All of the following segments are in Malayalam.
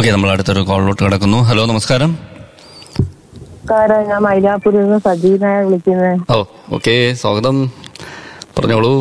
ഓക്കെ നമ്മൾ അടുത്തൊരു കോളിലോട്ട് കിടക്കുന്നു ഹലോ നമസ്കാരം നമസ്കാരം ഞാൻ മൈലാപ്പൂരിൽ നിന്ന് സജീനായ വിളിക്കുന്നത് ഓ ഓക്കെ സ്വാഗതം പറഞ്ഞോളൂ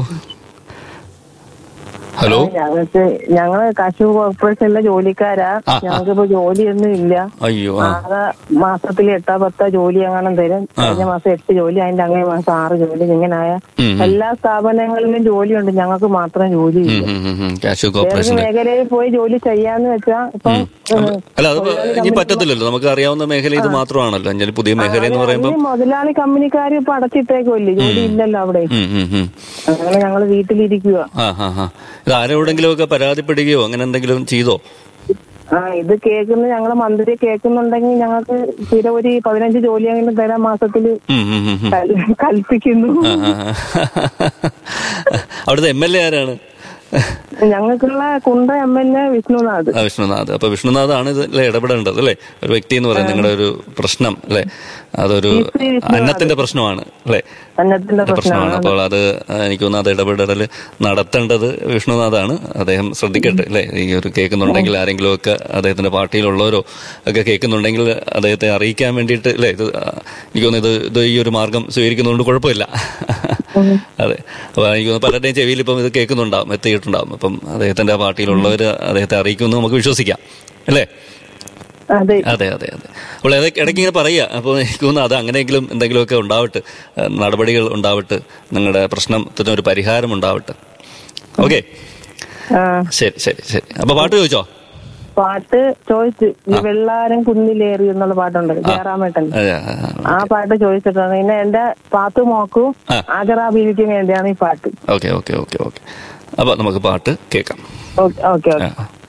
ഹലോ ഞങ്ങൾക്ക് ഞങ്ങള് കശു കോർപ്പറേഷനിലെ ജോലിക്കാരാ ആ, ആ. ഞങ്ങൾക്ക് ഇപ്പൊ ജോലിയൊന്നും ഇല്ല അയ്യോ ആ ആകെ മാസത്തിൽ എട്ടാ പത്താ ജോലി അങ്ങനെ തരും കഴിഞ്ഞ മാസം എട്ട് ജോലി അതിന്റെ അങ്ങേ മാസം ആറ് ജോലി ഇങ്ങനായ ഉം, ഉം. എല്ലാ സ്ഥാപനങ്ങളിലും ജോലിയുണ്ട് ഞങ്ങൾക്ക് മാത്രം ജോലിയില്ല ഉം, ഉം, ഉം. കാഷ്യൂ ഏത് കോർപ്പറേഷന്റെ മേഖലയിൽ പോയി ജോലി ചെയ്യാന്ന് വെച്ചാ ഇപ്പൊ അല്ല അത് ഇനി പറ്റത്തില്ലല്ലോ നമുക്ക് അറിയാവുന്ന മേഖല ഇത് മാത്രമാണല്ലോ ഞാൻ പുതിയ മേഖല എന്ന് പറയുമ്പോൾ മുതലാളി കമ്പനിക്കാർ ഇപ്പൊ അടച്ചിട്ടേക്കുമല്ലേ ജോലി ഇല്ലല്ലോ അവിടെ ഉം, ഉം, ഉം. അങ്ങനെ ഞങ്ങള് വീട്ടിലിരിക്കുക ആ ഹാ ഹാ ഇത് ആരോടെങ്കിലും ഒക്കെ പരാതിപ്പെടുകയോ അങ്ങനെ എന്തെങ്കിലും ചെയ്തോ ആ ഇത് കേൾക്കുന്ന ഞങ്ങളെ മന്ത്രി കേൾക്കുന്നുണ്ടെങ്കിൽ ഞങ്ങൾക്ക് സ്ഥിരം ഒരു പതിനഞ്ച് ജോലിയെങ്കിലും തരാൻ മാസത്തില് ഉം, ഉം, ഉം, ഉം. കൽ- കൽപ്പിക്കുന്നു ആ, ആ, ആ. അവിടുത്തെ എം എൽ എ ആരാണ് ഞങ്ങൾക്കുള്ള കുണ്ട എം എൽ എ വിഷ്ണുനാഥ് ആ വിഷ്ണുനാഥ് അപ്പൊ വിഷ്ണുനാഥാണ് ഇതിൽ ഇടപെടേണ്ടത് അല്ലേ ഒരു വ്യക്തി എന്ന് പറയുന്നത് നിങ്ങളുടെ ഒരു പ്രശ്നം അല്ലേ അതൊരു അന്നത്തിന്റെ പ്രശ്നമാണ് അല്ലേ അന്നത്തിന്റെ പ്രശ്നമാണ് പ്രശ്നമാണ് അപ്പോൾ അത് എനിക്ക് തോന്നുന്നു അത് ഇടപെടൽ നടത്തേണ്ടത് വിഷ്ണുനാഥാണ് അദ്ദേഹം ശ്രദ്ധിക്കട്ടെ അല്ലേ ഈ ഒരു കേൾക്കുന്നുണ്ടെങ്കിൽ ആരെങ്കിലും ഒക്കെ അദ്ദേഹത്തിന്റെ പാർട്ടിയിലുള്ളവരോ ഒക്കെ കേൾക്കുന്നുണ്ടെങ്കിൽ അദ്ദേഹത്തെ അറിയിക്കാൻ വേണ്ടിയിട്ട് അല്ലേ ഇത് ആ, എനിക്ക് തോന്നുന്നു ഇത് ഇത് ഈ ഒരു മാർഗം സ്വീകരിക്കുന്നതുകൊണ്ട് കുഴപ്പമില്ല അതെ അപ്പൊ എനിക്ക് തോന്നുന്നു പലരുടെയും ചെവിയിൽ ഇപ്പം ഇത് കേൾക്കുന്നുണ്ടാവും എത്തിയിട്ടുണ്ടാവും അപ്പം അദ്ദേഹത്തിന്റെ പാർട്ടിയിലുള്ളവർ അദ്ദേഹത്തെ അറിയിക്കുമെന്ന് നമുക്ക് വിശ്വസിക്കാം അല്ലേ അതെ അതെ അതെ അതെ അപ്പോൾ ഇടയ്ക്ക് ഇടയ്ക്ക് ഇങ്ങനെ പറയുക അപ്പോൾ എനിക്ക് തോന്നുന്നു അത് അങ്ങനെയെങ്കിലും എന്തെങ്കിലുമൊക്കെ ഉണ്ടാവട്ടെ ഏഹ് നടപടികൾ ഉണ്ടാവട്ടെ നിങ്ങളുടെ പ്രശ്നത്തിന് ഒരു പരിഹാരം ഉണ്ടാവട്ടെ ഓക്കെ ആ ശരി ശരി ശരി അപ്പൊ പാട്ട് ചോദിച്ചോ പാട്ട് ചോദിച്ചു ഈ വെള്ളാരം കുന്നിലേറി എന്നുള്ള പാട്ടുണ്ട് ജയറാമേട്ടൻ അതെ, ആ, ആ പാട്ട് ചോദിച്ചിട്ടാണ് പിന്നെ എന്റെ പാത്തു മോക്കും ആ. ആജറ ബീവിക്കും വേണ്ടിയാണ് ഈ പാട്ട് ഓക്കെ ഓക്കെ ഓക്കെ ഓക്കെ അപ്പൊ നമുക്ക് പാട്ട് കേൾക്കാം ഓക്കെ ഓക്കെ ആ